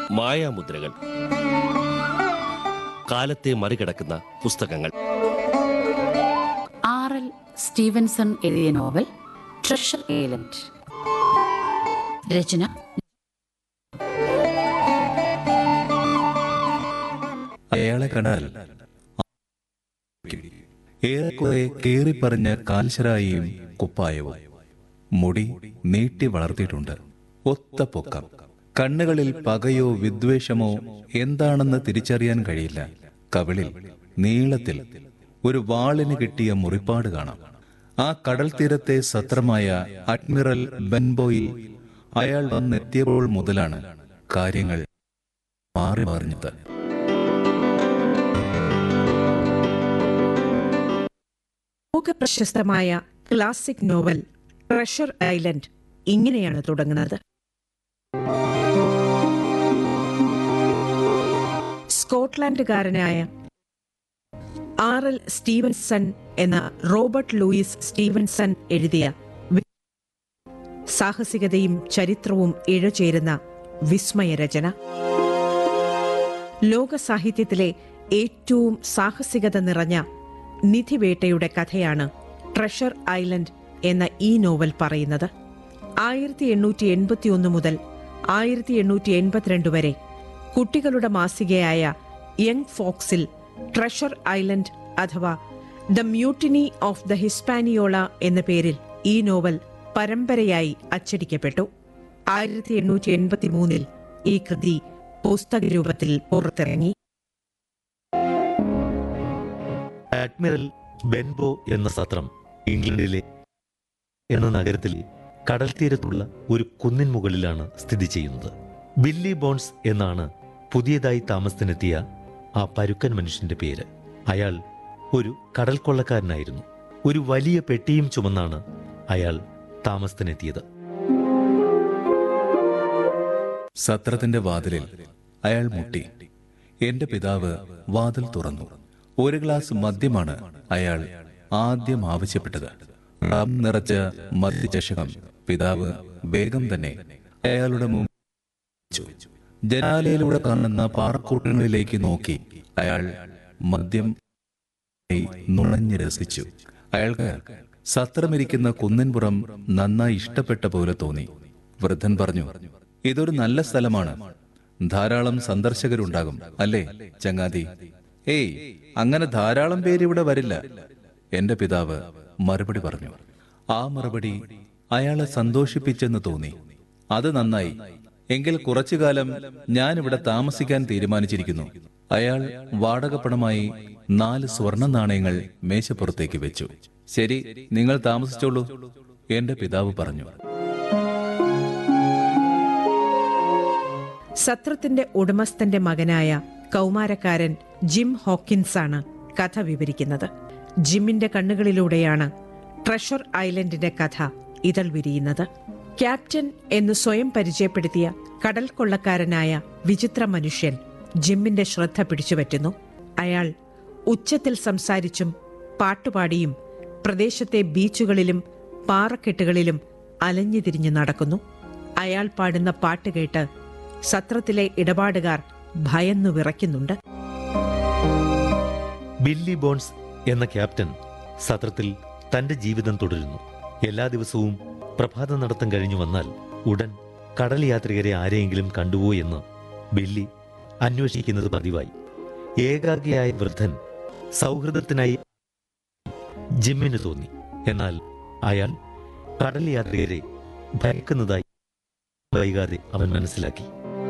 മായാമുദ്രകൾ കാലത്തെ മറികടക്കുന്ന പുസ്തകങ്ങൾ ആർ എൽ സ്റ്റീവൻസൺ എഴുതിയ നോവൽ ട്രഷർ ഏലൻഡ് രചന അയാളെ കണ്ടാൽ ഏറെക്കുറെ കേറിപ്പറഞ്ഞ കാൽശരായിയും കുപ്പായവും മുടി നീട്ടി വളർത്തിയിട്ടുണ്ട് ഒത്ത പൊക്കം കണ്ണുകളിൽ പകയോ വിദ്വേഷമോ എന്താണെന്ന് തിരിച്ചറിയാൻ കഴിയില്ല കവിളിൽ നീളത്തിൽ ഒരു വാളിന് കിട്ടിയ മുറിപ്പാട് കാണാം ആ കടൽ തീരത്തെ സത്രമായ അഡ്മിറൽ ബെൻബോയിൽ അയാൾ വന്നെത്തിയപ്പോൾ മുതലാണ് കാര്യങ്ങൾ മാറി മറിഞ്ഞത് ലോകപ്രശസ്തമായ ക്ലാസിക് നോവൽ ട്രഷർ ഐലൻഡ് ഇങ്ങനെയാണ് തുടങ്ങുന്നത് സ്കോട്ട്ലാൻഡുകാരനായ ആർ എൽ സ്റ്റീവൻസൺ എന്ന റോബർട്ട് ലൂയിസ് സ്റ്റീവൻസൺ എഴുതിയ വി- സാഹസികതയും ചരിത്രവും ഇഴചേരുന്ന വിസ്മയരചന ലോക സാഹിത്യത്തിലെ ഏറ്റവും സാഹസികത നിറഞ്ഞ നിധിവേട്ടയുടെ കഥയാണ് ട്രഷർ ഐലൻഡ് എന്ന ഈ നോവൽ പറയുന്നത് ആയിരത്തി എണ്ണൂറ്റി എൺപത്തി ഒന്ന് മുതൽ ആയിരത്തി എണ്ണൂറ്റി എൺപത്തിരണ്ട് വരെ കുട്ടികളുടെ മാസികയായ യങ് ഫോക്സിൽ ട്രഷർ ഐലൻഡ് അഥവാ the mutiny of the Hispaniola എന്ന പേരിൽ ഈ നോവൽ പരമ്പരയായി അച്ചടിക്കപ്പെട്ടു ആയിരത്തി എണ്ണൂറ്റി എൺപത്തി മൂന്നിൽ ഈ കൃതി പുസ്തക രൂപത്തിൽ പുറത്തിറങ്ങി അഡ്മിറൽ ബെൻബോ എന്ന സത്രം ഇംഗ്ലണ്ടിലെ എന്ന നഗരത്തിലെ കടൽ തീരത്തുള്ള ഒരു കുന്നിൻ മുകളിലാണ് സ്ഥിതി ചെയ്യുന്നത് ബില്ലി ബോൺസ് എന്നാണ് പുതിയതായി താമസത്തിനെത്തിയ ആ പരുക്കൻ മനുഷ്യന്റെ പേര് അയാൾ ഒരു കടൽ കൊള്ളക്കാരനായിരുന്നു ഒരു വലിയ പെട്ടിയും ചുമന്നാണ് അയാൾ താമസത്തിനെത്തിയത് സത്രത്തിന്റെ വാതിലിൽ അയാൾ മുട്ടി എന്റെ പിതാവ് വാതിൽ തുറന്നു ഒരു ഗ്ലാസ് മദ്യമാണ് അയാൾ ആദ്യം ആവശ്യപ്പെട്ടത് റാം നിറച്ച മദ്യചഷകം പിതാവ് വേഗം തന്നെ അയാളുടെ മുമ്പിൽ വെച്ചു. ജനാലയിലൂടെ കാണുന്ന പാറക്കൂട്ടങ്ങളിലേക്ക് നോക്കി അയാൾ മദ്യം നുണഞ്ഞു രസിച്ചു അയാൾക്ക് സത്രമിരിക്കുന്ന കുന്നിൻപുറം നന്നായി ഇഷ്ടപ്പെട്ട പോലെ തോന്നി വൃദ്ധൻ പറഞ്ഞു ഇതൊരു നല്ല സ്ഥലമാണ് ധാരാളം സന്ദർശകരുണ്ടാകും അല്ലേ ചങ്ങാതി ഏയ് അങ്ങനെ ധാരാളം പേര് ഇവിടെ വരില്ല എന്റെ പിതാവ് മറുപടി പറഞ്ഞു ആ മറുപടി അയാളെ സന്തോഷിപ്പിച്ചെന്ന് തോന്നി അത് നന്നായി എങ്കിൽ കുറച്ചു കാലം ഞാൻ ഇവിടെ താമസിക്കാൻ തീരുമാനിച്ചിരിക്കുന്നു അയാൾ വാടകപ്പണമായി നാല് സ്വർണ്ണ നാണയങ്ങൾ മേശപ്പുറത്തേക്ക് വെച്ചു ശരി നിങ്ങൾ താമസിച്ചോളൂ എന്റെ പിതാവ് പറഞ്ഞു സത്രത്തിന്റെ ഉടമസ്ഥന്റെ മകനായ കൗമാരക്കാരൻ ജിം ഹോക്കിൻസ് ആണ് കഥ വിവരിക്കുന്നത് ജിമ്മിന്റെ കണ്ണുകളിലൂടെയാണ് ട്രഷർ ഐലൻഡിന്റെ കഥ ഇതൾ വിരിയുന്നത് ക്യാപ്റ്റൻ എന്ന് സ്വയം പരിചയപ്പെടുത്തിയ കടൽ കൊള്ളക്കാരനായ വിചിത്ര മനുഷ്യൻ ജിമ്മിന്റെ ശ്രദ്ധ പിടിച്ചുപറ്റുന്നു അയാൾ ഉച്ചത്തിൽ സംസാരിച്ചും പാട്ടുപാടിയും പ്രദേശത്തെ ബീച്ചുകളിലും പാറക്കെട്ടുകളിലും അലഞ്ഞുതിരിഞ്ഞു നടക്കുന്നു അയാൾ പാടുന്ന പാട്ട് കേട്ട് സത്രത്തിലെ ഇടപാടുകാർ ഭയന്നു വിറയ്ക്കുന്നുണ്ട് ബില്ലി ബോൺസ് എന്ന ക്യാപ്റ്റൻ സത്രത്തിൽ തന്റെ ജീവിതം തുടരുന്നു എല്ലാ ദിവസവും പ്രഭാത നടത്തം കഴിഞ്ഞു വന്നാൽ ഉടൻ കടൽ യാത്രികരെ ആരെയെങ്കിലും കണ്ടുവോ എന്ന് ബില്ലി അന്വേഷിക്കുന്നത് പതിവായി ഏകാഗ്രിയായ വൃദ്ധൻ സൗഹൃദത്തിനായി ജിമ്മിന് തോന്നി എന്നാൽ അയാൾ കടൽ യാത്രികരെ ഭയക്കുന്നതായി വൈകാതെ അവൻ മനസ്സിലാക്കി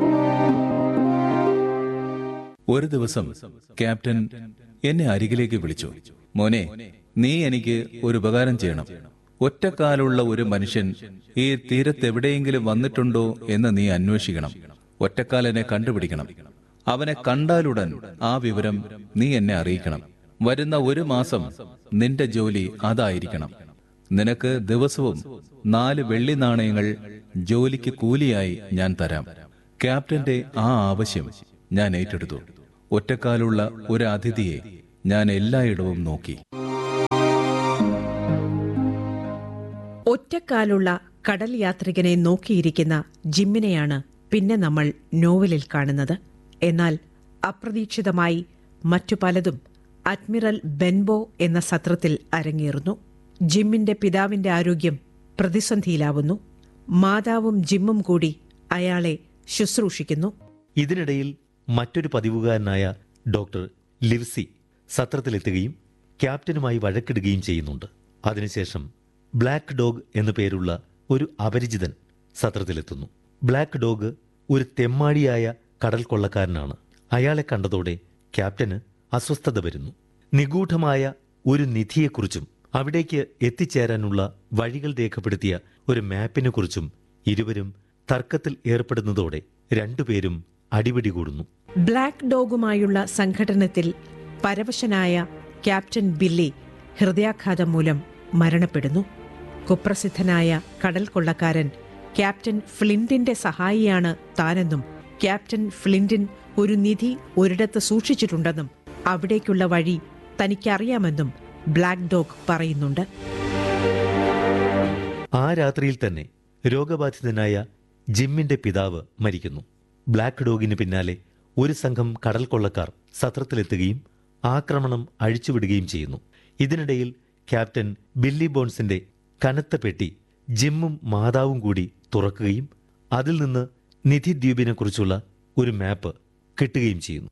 ഒരു ദിവസം ക്യാപ്റ്റൻ എന്നെ അരികിലേക്ക് വിളിച്ചു മോനെ നീ എനിക്ക് ഒരു ഉപകാരം ചെയ്യണം ഒറ്റക്കാലുള്ള ഒരു മനുഷ്യൻ ഈ തീരത്തെവിടെയെങ്കിലും വന്നിട്ടുണ്ടോ എന്ന് നീ അന്വേഷിക്കണം ഒറ്റക്കാലനെ കണ്ടുപിടിക്കണം അവനെ കണ്ടാലുടൻ ആ വിവരം നീ എന്നെ അറിയിക്കണം വരുന്ന ഒരു മാസം നിന്റെ ജോലി അതായിരിക്കണം നിനക്ക് ദിവസവും നാല് വെള്ളി നാണയങ്ങൾ ജോലിക്ക് കൂലിയായി ഞാൻ തരാം ക്യാപ്റ്റന്റെ ആ ആവശ്യം ഞാൻ ഏറ്റെടുത്തു ഒറ്റക്കാലുള്ള ഒരു അതിഥിയെ ഞാൻ എല്ലായിടവും നോക്കി ഒറ്റക്കാലുള്ള കടൽ യാത്രികനെ നോക്കിയിരിക്കുന്ന ജിമ്മിനെയാണ് പിന്നെ നമ്മൾ നോവലിൽ കാണുന്നത് എന്നാൽ അപ്രതീക്ഷിതമായി മറ്റു പലതും അഡ്മിറൽ ബെൻബോ എന്ന സത്രത്തിൽ അരങ്ങേറുന്നു ജിമ്മിന്റെ പിതാവിന്റെ ആരോഗ്യം പ്രതിസന്ധിയിലാവുന്നു മാതാവും ജിമ്മും കൂടി അയാളെ ശുശ്രൂഷിക്കുന്നു ഇതിനിടയിൽ മറ്റൊരു പതിവുകാരനായ ഡോക്ടർ ലിവ്സി സത്രത്തിലെത്തുകയും ക്യാപ്റ്റനുമായി വഴക്കിടുകയും ചെയ്യുന്നുണ്ട് അതിനുശേഷം ബ്ലാക്ക് ഡോഗ് എന്നു പേരുള്ള ഒരു അപരിചിതൻ സത്രത്തിലെത്തുന്നു ബ്ലാക്ക് ഡോഗ് ഒരു തെമ്മാടിയായ കടൽ കൊള്ളക്കാരനാണ് അയാളെ കണ്ടതോടെ ക്യാപ്റ്റന് അസ്വസ്ഥത വരുന്നു നിഗൂഢമായ ഒരു നിധിയെക്കുറിച്ചും അവിടേക്ക് എത്തിച്ചേരാനുള്ള വഴികൾ രേഖപ്പെടുത്തിയ ഒരു മാപ്പിനെക്കുറിച്ചും ഇരുവരും തർക്കത്തിൽ ഏർപ്പെടുന്നതോടെ രണ്ടുപേരും അടിപിടി കൂടുന്നു ബ്ലാക്ക് ഡോഗുമായുള്ള സംഘടനത്തിൽ പരവശനായ ക്യാപ്റ്റൻ ബില്ലി ഹൃദയാഘാതം മൂലം മരണപ്പെടുന്നു കുപ്രസിദ്ധനായ കടൽ കൊള്ളക്കാരൻ ക്യാപ്റ്റൻ ഫ്ലിന്റിന്റെ സഹായിയാണ് താനെന്നും ക്യാപ്റ്റൻ ഫ്ലിന്റിൻ ഒരു നിധി ഒരിടത്ത് സൂക്ഷിച്ചിട്ടുണ്ടെന്നും അവിടേക്കുള്ള വഴി തനിക്കറിയാമെന്നും ബ്ലാക്ക് ഡോഗ് പറയുന്നുണ്ട് ആ രാത്രിയിൽ തന്നെ രോഗബാധിതനായ ജിമ്മിന്റെ പിതാവ് മരിക്കുന്നു ബ്ലാക്ക് ഡോഗിന് പിന്നാലെ ഒരു സംഘം കടൽ കൊള്ളക്കാർ സത്രത്തിലെത്തുകയും ആക്രമണം അഴിച്ചുവിടുകയും ചെയ്യുന്നു ഇതിനിടയിൽ ക്യാപ്റ്റൻ ബില്ലി ബോൺസിന്റെ കനത്ത പെട്ടി ജിമ്മും മാതാവും കൂടി തുറക്കുകയും അതിൽ നിന്ന് നിധി ദ്വീപിനെക്കുറിച്ചുള്ള ഒരു മാപ്പ് കിട്ടുകയും ചെയ്യുന്നു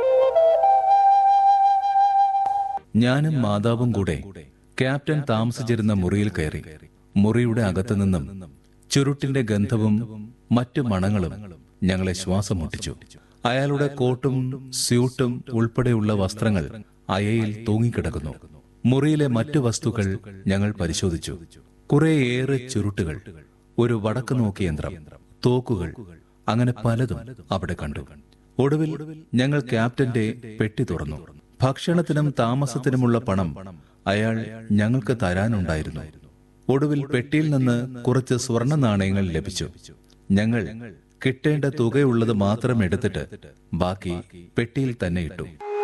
ഞാനും മാതാവും കൂടെ ക്യാപ്റ്റൻ താമസിച്ചിരുന്ന മുറിയിൽ കയറി മുറിയുടെ അകത്തു നിന്നും ചുരുട്ടിന്റെ ഗന്ധവും മറ്റു മണങ്ങളും ഞങ്ങളെ ശ്വാസം മുട്ടിച്ചു അയാളുടെ കോട്ടും സ്യൂട്ടും ഉൾപ്പെടെയുള്ള വസ്ത്രങ്ങൾ അയയിൽ തൂങ്ങിക്കിടക്കുന്നു മുറിയിലെ മറ്റു വസ്തുക്കൾ ഞങ്ങൾ പരിശോധിച്ചു കുറേയേറെ ചുരുട്ടുകൾ ഒരു വടക്ക് നോക്കി യന്ത്രം തോക്കുകൾ അങ്ങനെ പലതും അവിടെ കണ്ടു ഒടുവിൽ ഞങ്ങൾ ക്യാപ്റ്റന്റെ പെട്ടി തുറന്നു ഭക്ഷണത്തിനും താമസത്തിനുമുള്ള പണം അയാൾ ഞങ്ങൾക്ക് തരാനുണ്ടായിരുന്നു ഒടുവിൽ പെട്ടിയിൽ നിന്ന് കുറച്ച് സ്വർണ്ണ നാണയങ്ങൾ ലഭിച്ചു ഞങ്ങൾ കിട്ടേണ്ട തുകയുള്ളത് മാത്രം എടുത്തിട്ട് ബാക്കി പെട്ടിയിൽ തന്നെ ഇട്ടു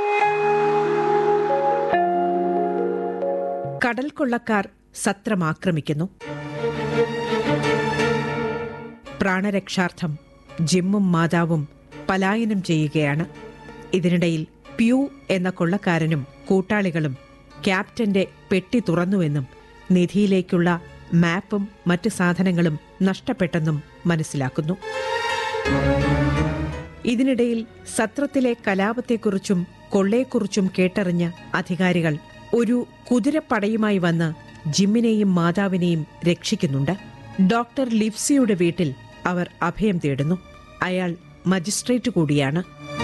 കടൽ കൊള്ളക്കാർ സത്രം ആക്രമിക്കുന്നു പ്രാണരക്ഷാർത്ഥം ജിമ്മും മാതാവും പലായനം ചെയ്യുകയാണ് ഇതിനിടയിൽ പ്യൂ എന്ന കൊള്ളക്കാരനും കൂട്ടാളികളും ക്യാപ്റ്റന്റെ പെട്ടി തുറന്നുവെന്നും നിധിയിലേക്കുള്ള മാപ്പും മറ്റ് സാധനങ്ങളും നഷ്ടപ്പെട്ടെന്നും മനസ്സിലാക്കുന്നു ഇതിനിടയിൽ സത്രത്തിലെ കലാപത്തെക്കുറിച്ചും കൊള്ളയെക്കുറിച്ചും കേട്ടറിഞ്ഞ അധികാരികൾ ഒരു കുതിരപ്പടയുമായി വന്ന് ജിമ്മിനെയും മാതാവിനെയും രക്ഷിക്കുന്നുണ്ട് ഡോക്ടർ ലിപ്സിയുടെ വീട്ടിൽ അവർ അഭയം തേടുന്നു അയാൾ മജിസ്ട്രേറ്റ് കൂടിയാണ്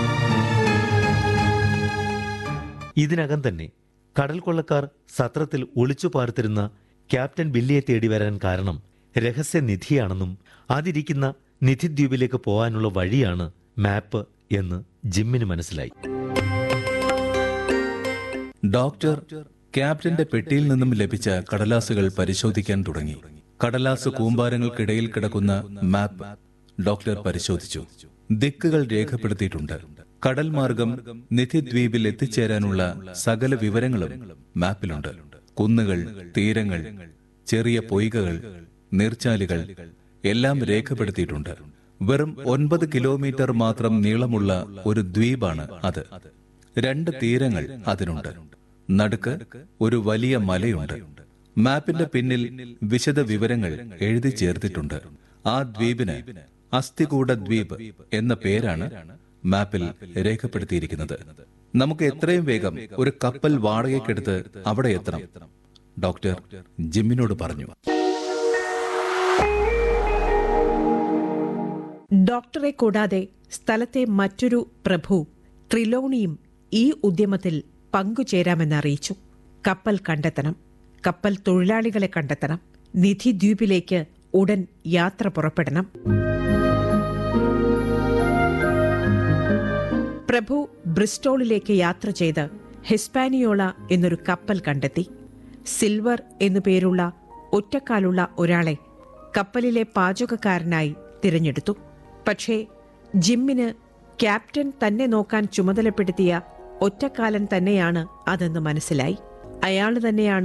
ഇതിനകം തന്നെ കടൽ കൊള്ളക്കാർ സത്രത്തിൽ ഒളിച്ചു പാർത്തിരുന്ന ക്യാപ്റ്റൻ ബില്ലിയെ തേടി വരാൻ കാരണം രഹസ്യ നിധിയാണെന്നും അതിരിക്കുന്ന നിധിദ്വീപിലേക്ക് പോകാനുള്ള വഴിയാണ് മാപ്പ് എന്ന് ജിമ്മിന് മനസ്സിലായി ഡോക്ടർ ക്യാപ്റ്റന്റെ പെട്ടിയിൽ നിന്നും ലഭിച്ച കടലാസുകൾ പരിശോധിക്കാൻ തുടങ്ങി കടലാസ് കൂമ്പാരങ്ങൾക്കിടയിൽ കിടക്കുന്ന മാപ്പ് ഡോക്ടർ പരിശോധിച്ചു ദിക്കുകൾ രേഖപ്പെടുത്തിയിട്ടുണ്ട് കടൽ മാർഗം നിധിദ്വീപിൽ എത്തിച്ചേരാനുള്ള സകല വിവരങ്ങളും മാപ്പിലുണ്ട് കുന്നുകൾ തീരങ്ങൾ ചെറിയ പൊയ്കകൾ നീർച്ചാലുകൾ എല്ലാം രേഖപ്പെടുത്തിയിട്ടുണ്ട് വെറും ഒൻപത് കിലോമീറ്റർ മാത്രം നീളമുള്ള ഒരു ദ്വീപാണ് അത് രണ്ട് തീരങ്ങൾ അതിനുണ്ട് നടുക്ക് ഒരു വലിയ മലയുണ്ട് മാപ്പിന്റെ പിന്നിൽ വിശദ വിവരങ്ങൾ എഴുതി ചേർത്തിട്ടുണ്ട് ആ ദ്വീപിന് അസ്ഥികൂട ദ്വീപ് എന്ന പേരാണ് മാപ്പിൽ രേഖപ്പെടുത്തിയിരിക്കുന്നത് നമുക്ക് എത്രയും വേഗം ഒരു കപ്പൽ വാടകയ്ക്കെടുത്ത് അവിടെ എത്തണം ഡോക്ടർ ജിമ്മിനോട് പറഞ്ഞു ഡോക്ടറെ കൂടാതെ സ്ഥലത്തെ മറ്റൊരു പ്രഭു ട്രിലോണിയും ഈ ഉദ്യമത്തിൽ പങ്കുചേരാമെന്നറിയിച്ചു കപ്പൽ കണ്ടെത്തണം കപ്പൽ തൊഴിലാളികളെ കണ്ടെത്തണം നിധി ദ്വീപിലേക്ക് ഉടൻ യാത്ര പുറപ്പെടണം പ്രഭു ബ്രിസ്റ്റോളിലേക്ക് യാത്ര ചെയ്ത് ഹിസ്പാനിയോള എന്നൊരു കപ്പൽ കണ്ടെത്തി സിൽവർ എന്നു പേരുള്ള ഒറ്റക്കാലുള്ള ഒരാളെ കപ്പലിലെ പാചകക്കാരനായി തിരഞ്ഞെടുത്തു പക്ഷേ ജിമ്മിന് ക്യാപ്റ്റൻ തന്നെ നോക്കാൻ ചുമതലപ്പെടുത്തിയ ഒറ്റക്കാലൻ തന്നെയാണ് അതെന്ന് മനസ്സിലായി അയാൾ തന്നെയാണ്